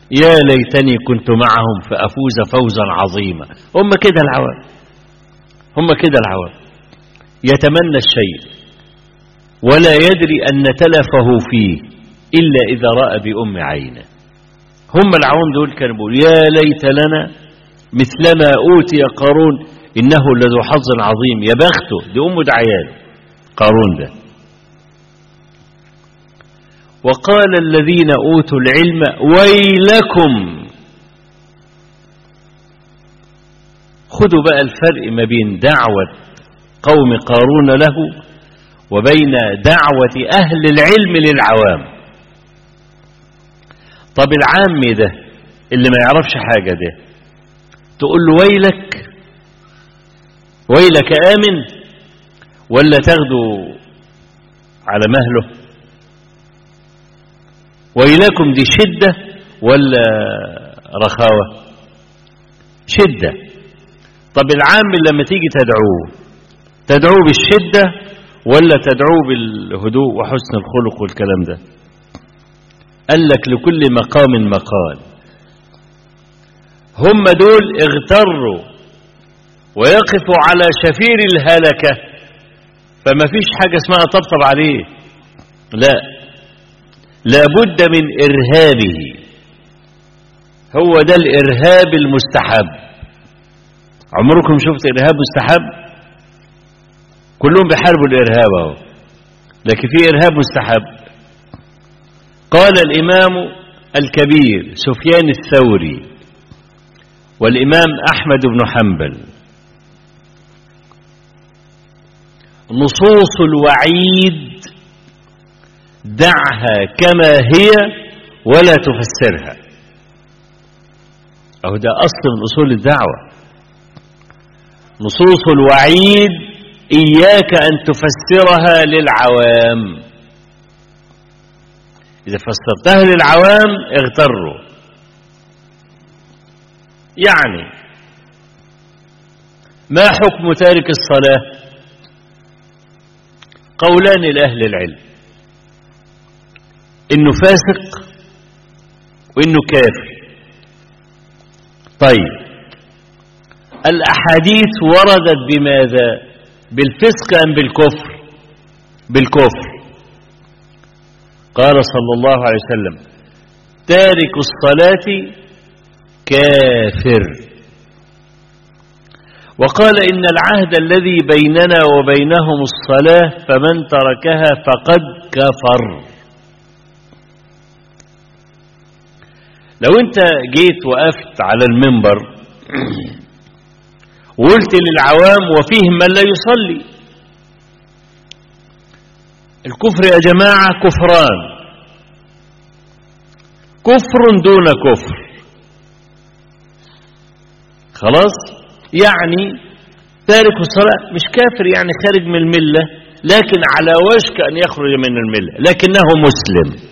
يا ليتني كنت معهم فأفوز فوزا عظيما هم كده العوام هم كده العوام يتمنى الشيء ولا يدري أن تلفه فيه إلا إذا رأى بأم عينه هم العوام دول كانوا بيقول يا ليت لنا مثلما أوتي قارون إنه لذو حظ عظيم يا بخته دي أمه دعيان قارون ده وقال الذين أوتوا العلم ويلكم خذوا بقى الفرق ما بين دعوة قوم قارون له وبين دعوة أهل العلم للعوام طب العام ده اللي ما يعرفش حاجة ده تقول له ويلك ويلك آمن ولا تاخده على مهله ويلكم دي شدة ولا رخاوة شدة طب العام لما تيجي تدعوه تدعوه بالشدة ولا تدعوه بالهدوء وحسن الخلق والكلام ده قال لك لكل مقام مقال هم دول اغتروا ويقفوا على شفير الهلكة فما فيش حاجة اسمها طبطب عليه لا لابد من إرهابه هو ده الإرهاب المستحب عمركم شفت إرهاب مستحب كلهم بيحاربوا الإرهاب اهو لكن في إرهاب مستحب قال الإمام الكبير سفيان الثوري والإمام أحمد بن حنبل نصوص الوعيد دعها كما هي ولا تفسرها أو ده أصل من أصول الدعوة نصوص الوعيد إياك أن تفسرها للعوام إذا فسرتها للعوام اغتروا يعني ما حكم تارك الصلاة قولان لأهل العلم إنه فاسق وإنه كافر طيب الأحاديث وردت بماذا بالفسق أم بالكفر بالكفر قال صلى الله عليه وسلم تارك الصلاة كافر وقال إن العهد الذي بيننا وبينهم الصلاة فمن تركها فقد كفر لو انت جيت وقفت على المنبر وقلت للعوام وفيهم من لا يصلي الكفر يا جماعة كفران كفر دون كفر خلاص يعني تارك الصلاة مش كافر يعني خارج من الملة لكن على وشك أن يخرج من الملة لكنه مسلم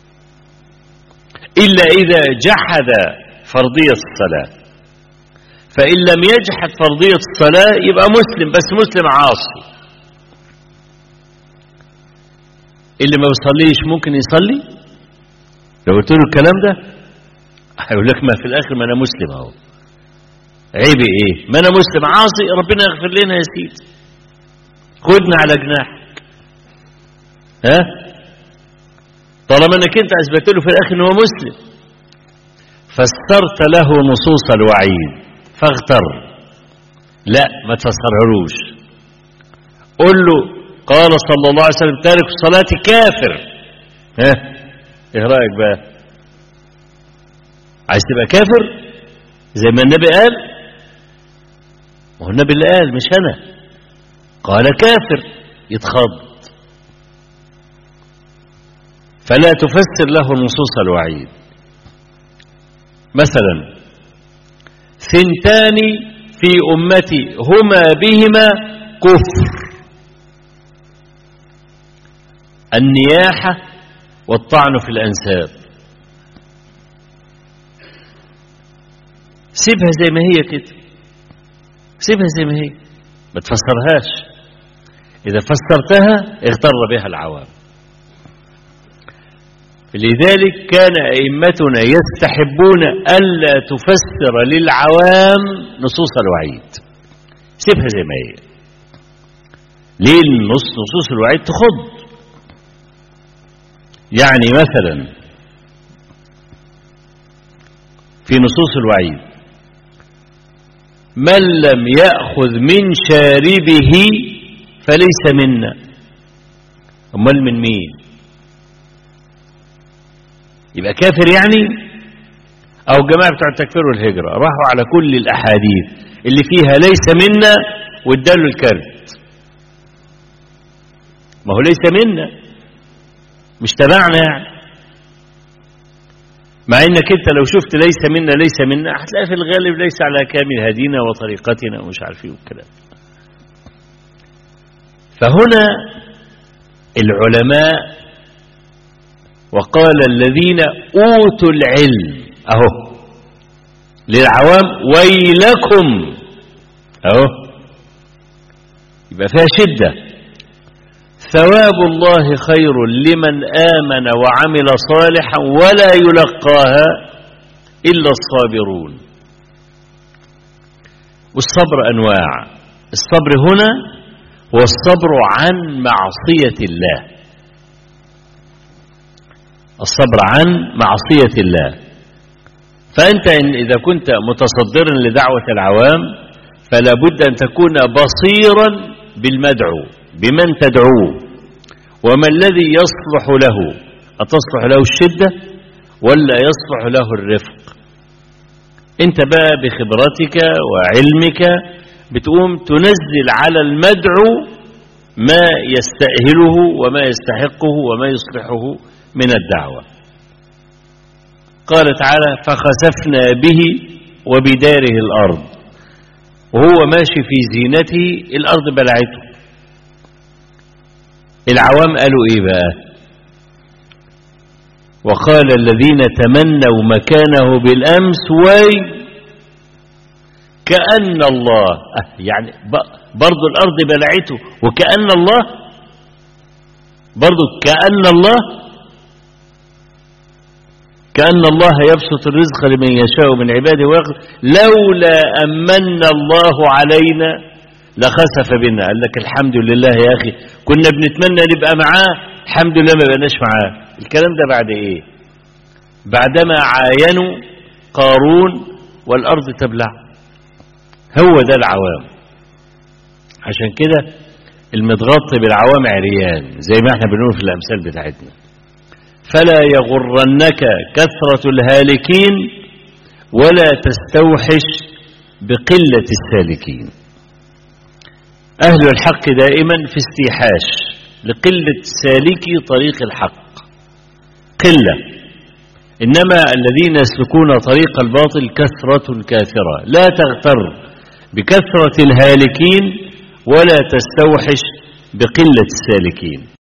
إلا إذا جحد فرضية الصلاة فإن لم يجحد فرضية الصلاة يبقى مسلم بس مسلم عاصي اللي ما بيصليش ممكن يصلي لو قلت له الكلام ده هيقول لك ما في الآخر ما أنا مسلم أهو عيبي إيه ما أنا مسلم عاصي ربنا يغفر لنا يا سيدي خدنا على جناحك ها طالما انك انت اثبت له في الاخر ان هو مسلم فسرت له نصوص الوعيد فاغتر لا ما تفسرهلوش قل له قال صلى الله عليه وسلم تارك الصلاة كافر ها ايه رأيك بقى عايز تبقى كافر زي ما النبي قال ما هو النبي اللي قال مش انا قال كافر يتخض فلا تفسر له نصوص الوعيد مثلا ثنتان في أمتي هما بهما كفر النياحة والطعن في الأنساب سيبها زي ما هي كده سيبها زي ما هي ما تفسرهاش إذا فسرتها اغتر بها العوام لذلك كان أئمتنا يستحبون ألا تفسر للعوام نصوص الوعيد سيبها زي ما هي ليه النص نصوص الوعيد تخض يعني مثلا في نصوص الوعيد من لم يأخذ من شاربه فليس منا امال من مين يبقى كافر يعني او جماعة بتوع التكفير والهجرة راحوا على كل الاحاديث اللي فيها ليس منا واداله الكرت ما هو ليس منا مش تبعنا يعني مع انك انت لو شفت ليس منا ليس منا هتلاقي في الغالب ليس على كامل هدينا وطريقتنا ومش عارف ايه والكلام فهنا العلماء وقال الذين اوتوا العلم اهو للعوام ويلكم اهو يبقى فيها شده ثواب الله خير لمن آمن وعمل صالحا ولا يلقاها إلا الصابرون والصبر أنواع الصبر هنا هو الصبر عن معصية الله الصبر عن معصية الله فأنت إن إذا كنت متصدرا لدعوة العوام فلا بد أن تكون بصيرا بالمدعو بمن تدعوه وما الذي يصلح له أتصلح له الشدة ولا يصلح له الرفق انت بقى بخبرتك وعلمك بتقوم تنزل على المدعو ما يستأهله وما يستحقه وما يصلحه من الدعوة قال تعالى فخسفنا به وبداره الأرض وهو ماشي في زينته الأرض بلعته العوام قالوا ايه بقى وقال الذين تمنوا مكانه بالامس وي كأن الله أه يعني برضو الأرض بلعته وكأن الله برضو كأن الله كأن الله يبسط الرزق لمن يشاء من عباده ويغفر لولا أمن الله علينا لخسف بنا قال لك الحمد لله يا أخي كنا بنتمنى نبقى معاه الحمد لله ما بقناش معاه الكلام ده بعد ايه بعدما عاينوا قارون والأرض تبلع هو ده العوام عشان كده المتغطي بالعوام عريان زي ما احنا بنقول في الأمثال بتاعتنا فلا يغرنك كثرة الهالكين ولا تستوحش بقلة السالكين أهل الحق دائما في استيحاش لقلة سالكي طريق الحق قلة إنما الذين يسلكون طريق الباطل كثرة كاثرة لا تغتر بكثرة الهالكين ولا تستوحش بقلة السالكين